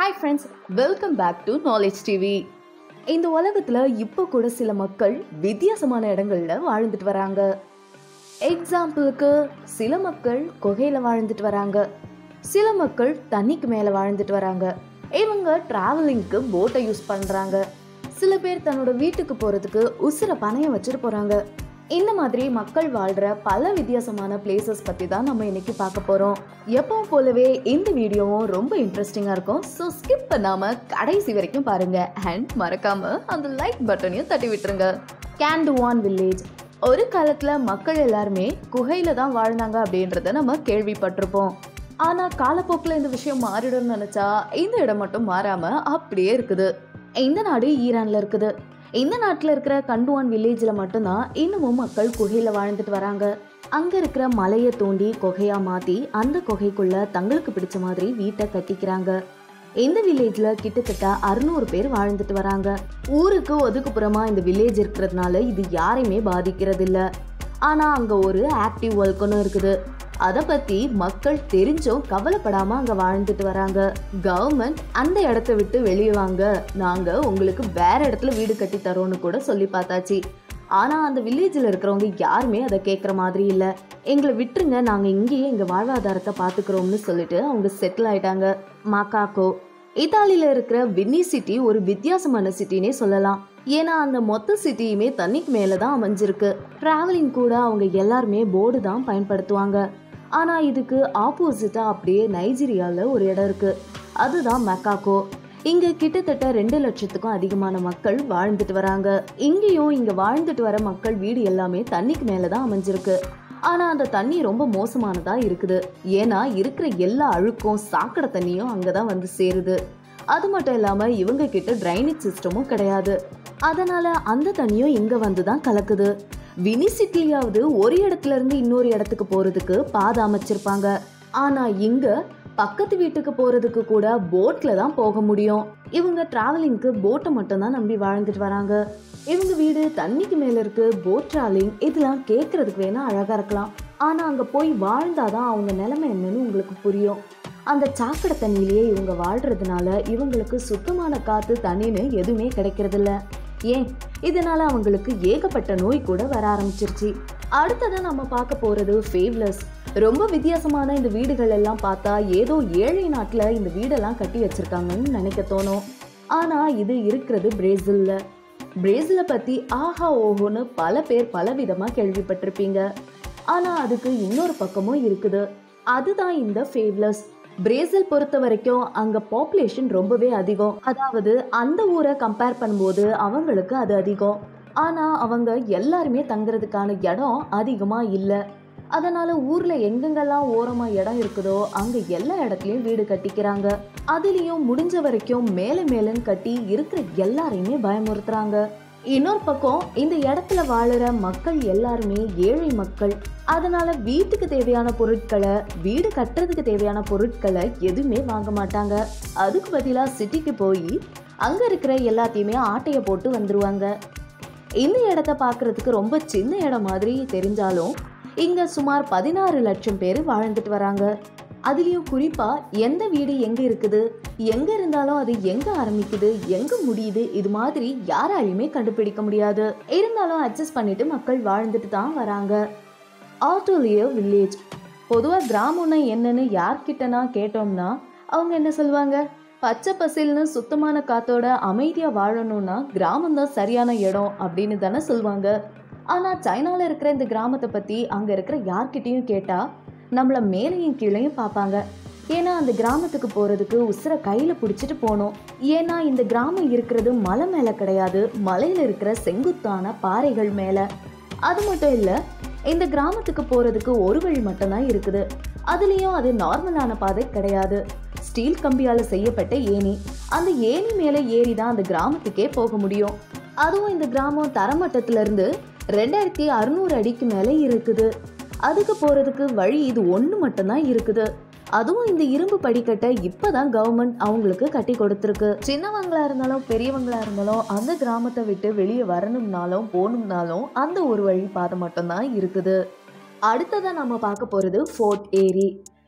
hi friends welcome back to knowledge TV இந்த உலகத்தில் இப்போ கூட சில மக்கள் வித்தியாசமான இடங்கள்ல வாழ்ந்துட்டு வராங்க எக்ஸாம்பிளுக்கு சில மக்கள் குகையில் வாழ்ந்துட்டு வராங்க சில மக்கள் தண்ணிக்கு மேலே வாழ்ந்துட்டு வராங்க இவங்க டிராவலிங்க்கு போட்டை யூஸ் பண்ணுறாங்க சில பேர் தன்னோட வீட்டுக்கு போகிறதுக்கு உசுர பணையம் வச்சுட்டு போகிறாங்க இந்த மாதிரி மக்கள் வாழ்கிற பல வித்தியாசமான பிளேசஸ் பற்றி தான் நம்ம இன்னைக்கு பார்க்க போகிறோம் எப்பவும் போலவே இந்த வீடியோவும் ரொம்ப இன்ட்ரெஸ்டிங்காக இருக்கும் ஸோ ஸ்கிப் பண்ணாமல் கடைசி வரைக்கும் பாருங்க அண்ட் மறக்காம அந்த லைக் பட்டனையும் தட்டி விட்டுருங்க கேண்டுவான் வில்லேஜ் ஒரு காலத்தில் மக்கள் எல்லாருமே குகையில தான் வாழ்ந்தாங்க அப்படின்றத நம்ம கேள்விப்பட்டிருப்போம் ஆனால் காலப்போக்கில் இந்த விஷயம் மாறிடும்னு நினச்சா இந்த இடம் மட்டும் மாறாமல் அப்படியே இருக்குது இந்த நாடு ஈரானில் இருக்குது இந்த நாட்டில் இருக்கிற கண்டுவான் வில்லேஜில் மட்டும்தான் இன்னமும் மக்கள் குகையில் வாழ்ந்துட்டு வராங்க அங்கே இருக்கிற மலையை தோண்டி குகையாக மாற்றி அந்த குகைக்குள்ள தங்களுக்கு பிடிச்ச மாதிரி வீட்டை கட்டிக்கிறாங்க இந்த வில்லேஜில் கிட்டத்தட்ட அறுநூறு பேர் வாழ்ந்துட்டு வராங்க ஊருக்கு ஒதுக்குப்புறமா இந்த வில்லேஜ் இருக்கிறதுனால இது யாரையுமே பாதிக்கிறது இல்ல ஆனால் அங்கே ஒரு ஆக்டிவ் ஒர்க்குன்னு இருக்குது அதை பற்றி மக்கள் தெரிஞ்சும் கவலைப்படாமல் அங்கே வாழ்ந்துட்டு வராங்க கவர்மெண்ட் அந்த இடத்த விட்டு வெளியே வாங்க நாங்கள் உங்களுக்கு வேற இடத்துல வீடு கட்டி தரோன்னு கூட சொல்லி பார்த்தாச்சு ஆனால் அந்த வில்லேஜில் இருக்கிறவங்க யாருமே அதை கேட்குற மாதிரி இல்லை எங்களை விட்டுருங்க நாங்கள் இங்கேயே எங்கள் வாழ்வாதாரத்தை பார்த்துக்கிறோம்னு சொல்லிட்டு அவங்க செட்டில் ஆயிட்டாங்க மாக்காக்கோ இத்தாலியில் இருக்கிற வின்னி சிட்டி ஒரு வித்தியாசமான சிட்டினே சொல்லலாம் ஏன்னா அந்த மொத்த சிட்டியுமே தண்ணிக்கு மேலே தான் அமைஞ்சிருக்கு டிராவலிங் கூட அவங்க எல்லாருமே போர்டு தான் பயன்படுத்துவாங்க ஆனால் இதுக்கு ஆப்போசிட்டாக அப்படியே நைஜீரியாவில் ஒரு இடம் இருக்குது அதுதான் மெக்காக்கோ இங்க கிட்டத்தட்ட ரெண்டு லட்சத்துக்கும் அதிகமான மக்கள் வாழ்ந்துட்டு வராங்க இங்கேயும் இங்க வாழ்ந்துட்டு வர மக்கள் வீடு எல்லாமே தண்ணிக்கு மேலதான் அமைஞ்சிருக்கு ஆனா அந்த தண்ணி ரொம்ப மோசமானதா இருக்குது ஏன்னா இருக்கிற எல்லா அழுக்கும் சாக்கடை தண்ணியும் அங்கதான் வந்து சேருது அது மட்டும் இல்லாம இவங்க கிட்ட ட்ரைனேஜ் சிஸ்டமும் கிடையாது அதனால அந்த தண்ணியும் இங்க வந்து தான் கலக்குது வினி சிட்டியாவது ஒரு இடத்துல இருந்து இன்னொரு இடத்துக்கு போறதுக்கு பாதை அமைச்சிருப்பாங்க ஆனா இங்க பக்கத்து வீட்டுக்கு போறதுக்கு கூட போட்ல தான் போக முடியும் இவங்க டிராவலிங்க்கு போட்டை மட்டும் தான் நம்பி வாழ்ந்துட்டு வராங்க இவங்க வீடு தண்ணிக்கு மேல இருக்கு போட் டிராவலிங் இதெல்லாம் கேட்கறதுக்கு வேணா அழகா இருக்கலாம் ஆனா அங்க போய் வாழ்ந்தாதான் அவங்க நிலைமை என்னன்னு உங்களுக்கு புரியும் அந்த சாக்கடை தண்ணியிலேயே இவங்க வாழ்றதுனால இவங்களுக்கு சுத்தமான காத்து தண்ணின்னு எதுவுமே கிடைக்கிறதில்ல ஏன் இதனால அவங்களுக்கு ஏகப்பட்ட நோய் கூட வர ஆரம்பிச்சிருச்சு அடுத்ததான் நம்ம பார்க்க போறது ஃபேவ்லஸ் ரொம்ப வித்தியாசமான இந்த வீடுகள் எல்லாம் பார்த்தா ஏதோ ஏழை நாட்டில் இந்த வீடெல்லாம் கட்டி வச்சிருக்காங்கன்னு நினைக்க தோணும் ஆனா இது இருக்கிறது பிரேசில்ல பிரேசிலை பத்தி ஆஹா ஓஹோன்னு பல பேர் பல விதமா கேள்விப்பட்டிருப்பீங்க ஆனா அதுக்கு இன்னொரு பக்கமும் இருக்குது அதுதான் இந்த ஃபேவ்லஸ் பிரேசில் பொறுத்த வரைக்கும் அங்க பாப்புலேஷன் ரொம்பவே அதிகம் அதாவது அந்த ஊரை கம்பேர் பண்ணும்போது அவங்களுக்கு அது அதிகம் ஆனா அவங்க எல்லாருமே தங்குறதுக்கான இடம் அதிகமா இல்லை அதனால ஊர்ல எங்கெங்கெல்லாம் ஓரமா இடம் இருக்குதோ அங்க எல்லா இடத்துலயும் வீடு கட்டிக்கிறாங்க அதுலயும் முடிஞ்ச வரைக்கும் மேலே மேலன்னு கட்டி இருக்கிற எல்லாரையுமே பயமுறுத்துறாங்க இன்னொரு பக்கம் இந்த இடத்துல வாழுற மக்கள் எல்லாருமே ஏழை மக்கள் அதனால வீட்டுக்கு தேவையான பொருட்களை வீடு கட்டுறதுக்கு தேவையான பொருட்களை எதுவுமே வாங்க மாட்டாங்க அதுக்கு பதிலா சிட்டிக்கு போய் அங்க இருக்கிற எல்லாத்தையுமே ஆட்டைய போட்டு வந்துருவாங்க இந்த இடத்த பார்க்கறதுக்கு ரொம்ப சின்ன இடம் மாதிரி தெரிஞ்சாலும் இங்க சுமார் பதினாறு லட்சம் பேர் வாழ்ந்துட்டு வராங்க அதுலயும் குறிப்பா எந்த வீடு எங்க இருக்குது எங்க இருந்தாலும் அது எங்க ஆரம்பிக்குது எங்க முடியுது இது மாதிரி யாராலையுமே கண்டுபிடிக்க முடியாது இருந்தாலும் அட்ஜஸ்ட் பண்ணிட்டு மக்கள் வாழ்ந்துட்டு தான் வராங்க ஆட்டோலியோ வில்லேஜ் பொதுவாக கிராமம்னா என்னன்னு யார்கிட்டனா கேட்டோம்னா அவங்க என்ன சொல்லுவாங்க பச்சை பசில்னு சுத்தமான காத்தோட அமைதியாக வாழணும்னா கிராமம் தான் சரியான இடம் அப்படின்னு தானே சொல்லுவாங்க ஆனால் சைனாவில் இருக்கிற இந்த கிராமத்தை பற்றி அங்கே இருக்கிற யார்கிட்டயும் கேட்டால் நம்மளை மேலேயும் கீழேயும் பார்ப்பாங்க ஏன்னா அந்த கிராமத்துக்கு போகிறதுக்கு உசுர கையில் பிடிச்சிட்டு போகணும் ஏன்னா இந்த கிராமம் இருக்கிறது மலை மேலே கிடையாது மலையில் இருக்கிற செங்குத்தான பாறைகள் மேலே அது மட்டும் இல்லை இந்த கிராமத்துக்கு போகிறதுக்கு ஒரு வழி மட்டும்தான் இருக்குது அதுலேயும் அது நார்மலான பாதை கிடையாது ஸ்டீல் கம்பியால் செய்யப்பட்ட ஏணி அந்த ஏணி மேலே ஏறி தான் அந்த கிராமத்துக்கே போக முடியும் அதுவும் இந்த கிராமம் தரமட்டத்துல இருந்து ரெண்டாயிரத்தி அறுநூறு அடிக்கு மேலே இருக்குது அதுக்கு போகிறதுக்கு வழி இது ஒன்று மட்டும்தான் இருக்குது அதுவும் இந்த இரும்பு படிக்கட்டை இப்பதான் கவர்மெண்ட் அவங்களுக்கு கட்டி கொடுத்துருக்கு சின்னவங்களா இருந்தாலும் பெரியவங்களா இருந்தாலும் அந்த கிராமத்தை விட்டு வெளியே வரணும்னாலும் போகணும்னாலும் அந்த ஒரு வழி பாதை மட்டும்தான் இருக்குது அடுத்ததான் நம்ம பார்க்க போறது ஃபோர்ட் ஏரி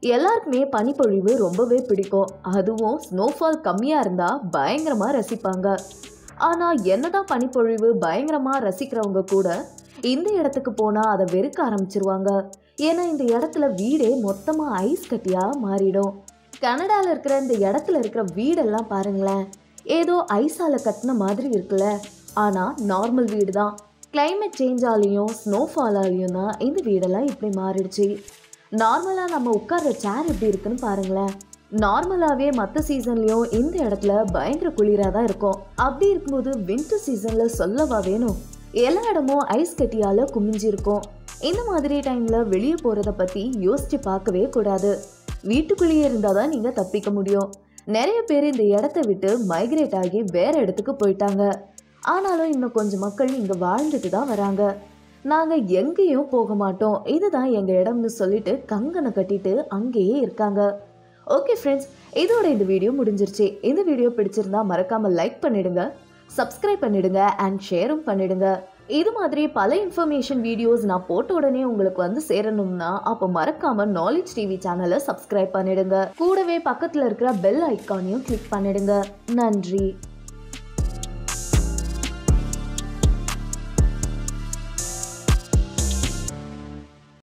எல்லாருக்குமே பனிப்பொழிவு ரொம்பவே பிடிக்கும் அதுவும் ஸ்னோஃபால் கம்மியாக இருந்தால் பயங்கரமாக ரசிப்பாங்க ஆனால் என்னதான் பனிப்பொழிவு பயங்கரமாக ரசிக்கிறவங்க கூட இந்த இடத்துக்கு போனால் அதை வெறுக்க ஆரம்பிச்சிருவாங்க ஏன்னா இந்த இடத்துல வீடே மொத்தமாக ஐஸ் கட்டியாக மாறிடும் கனடாவில் இருக்கிற இந்த இடத்துல இருக்கிற வீடெல்லாம் பாருங்களேன் ஏதோ ஐஸால் கட்டின மாதிரி இருக்குல்ல ஆனால் நார்மல் வீடு தான் கிளைமேட் சேஞ்சாலையும் ஸ்னோஃபாலாலையும் தான் இந்த வீடெல்லாம் இப்படி மாறிடுச்சு நார்மலாக நம்ம உட்கார்ற சேர் எப்படி இருக்குன்னு பாருங்களேன் நார்மலாகவே மற்ற சீசன்லேயும் இந்த இடத்துல பயங்கர குளிராக தான் இருக்கும் அப்படி இருக்கும்போது வின்டர் சீசனில் சொல்லவா வேணும் எல்லா இடமும் ஐஸ் கட்டியால் குமிஞ்சிருக்கும் இந்த மாதிரி டைமில் வெளியே போகிறத பற்றி யோசிச்சு பார்க்கவே கூடாது வீட்டுக்குள்ளேயே இருந்தால் தான் நீங்கள் தப்பிக்க முடியும் நிறைய பேர் இந்த இடத்த விட்டு மைக்ரேட் ஆகி வேற இடத்துக்கு போயிட்டாங்க ஆனாலும் இன்னும் கொஞ்சம் மக்கள் இங்கே வாழ்ந்துட்டு தான் வராங்க நாங்கள் எங்கேயும் போக மாட்டோம் இதுதான் எங்கள் இடம்னு சொல்லிட்டு கங்கனை கட்டிட்டு அங்கேயே இருக்காங்க ஓகே ஃப்ரெண்ட்ஸ் இதோட இந்த வீடியோ முடிஞ்சிருச்சு இந்த வீடியோ பிடிச்சிருந்தா மறக்காம லைக் பண்ணிடுங்க சப்ஸ்கிரைப் பண்ணிடுங்க அண்ட் ஷேரும் பண்ணிடுங்க இது மாதிரி பல இன்ஃபர்மேஷன் வீடியோஸ் நான் போட்ட உடனே உங்களுக்கு வந்து சேரணும்னா அப்போ மறக்காம நாலேஜ் டிவி சேனலை சப்ஸ்கிரைப் பண்ணிடுங்க கூடவே பக்கத்தில் இருக்கிற பெல் ஐக்கானையும் கிளிக் பண்ணிடுங்க நன்றி